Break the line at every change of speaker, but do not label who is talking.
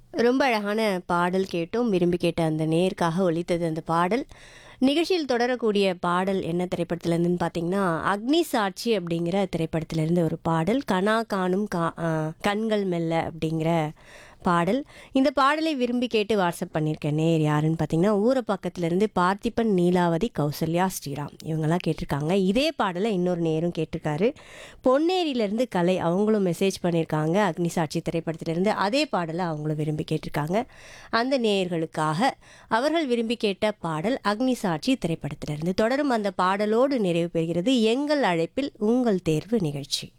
ரொம்ப அழகான பாடல் கேட்டோம் விரும்பி கேட்ட அந்த நேருக்காக ஒலித்தது அந்த பாடல் நிகழ்ச்சியில் தொடரக்கூடிய பாடல் என்ன திரைப்படத்துலேருந்துன்னு பார்த்தீங்கன்னா அக்னி சாட்சி அப்படிங்கிற திரைப்படத்திலேருந்து ஒரு பாடல் கனா காணும் கா ஆ, கண்கள் மெல்ல அப்படிங்கிற பாடல் இந்த பாடலை விரும்பி கேட்டு வாட்ஸ்அப் பண்ணியிருக்கேன் நேர் யாருன்னு பார்த்தீங்கன்னா ஊர பக்கத்துலேருந்து பார்த்திபன் நீலாவதி கௌசல்யா ஸ்ரீராம் இவங்கெல்லாம் கேட்டிருக்காங்க இதே பாடலை இன்னொரு நேரும் கேட்டிருக்காரு பொன்னேரியிலேருந்து கலை அவங்களும் மெசேஜ் பண்ணியிருக்காங்க அக்னி சாட்சி திரைப்படத்திலிருந்து அதே பாடலை அவங்களும் விரும்பி கேட்டிருக்காங்க அந்த நேயர்களுக்காக அவர்கள் விரும்பி கேட்ட பாடல் அக்னி சாட்சி திரைப்படத்திலிருந்து தொடரும் அந்த பாடலோடு நிறைவு பெறுகிறது எங்கள் அழைப்பில் உங்கள் தேர்வு நிகழ்ச்சி